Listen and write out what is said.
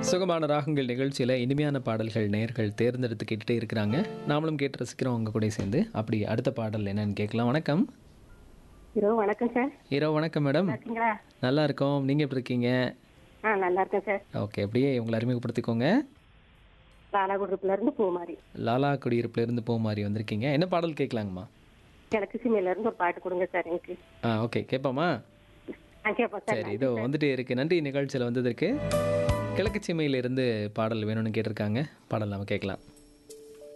சுகமான ராகங்கள் நிகழ்ச்சியில் இனிமையான பாடல்கள் நேர்கள் தேர்ந்தெடுத்து கேட்டுட்டே இருக்கிறாங்க நாமளும் கேட்டு ரசிக்கிறோம் உங்க கூட சேர்ந்து அப்படி அடுத்த பாடல் என்னன்னு கேட்கலாம் வணக்கம் ஹலோ வணக்கம் சார் இரவு வணக்கம் மேடம் இருக்கீங்களா நல்லா இருக்கோம் நீங்கள் எப்படி இருக்கீங்க ஆ நல்லா இருக்கேன் சார் ஓகே அப்படியே உங்களை அறிமுகப்படுத்திக்கோங்க லாலாகுடுப்புல இருந்து பூமாரி லாலா குடியிருப்புல இருந்து போ மாதிரி வந்திருக்கீங்க என்ன பாடல் கேட்கலாங்கம்மா கிழக்கு சிமையில இருந்து ஒரு பாட்டு கொடுங்க சார் எனக்கு ஆ ஓகே கேட்பாமா ஆ கேட்போம் சார் சரி இதோ வந்துட்டே இருக்கு நன்றி நிகழ்ச்சியில் வந்ததற்கு கிழக்கு சீமையிலிருந்து பாடல் வேணும்னு கேட்டிருக்காங்க பாடல் நம்ம கேட்கலாம்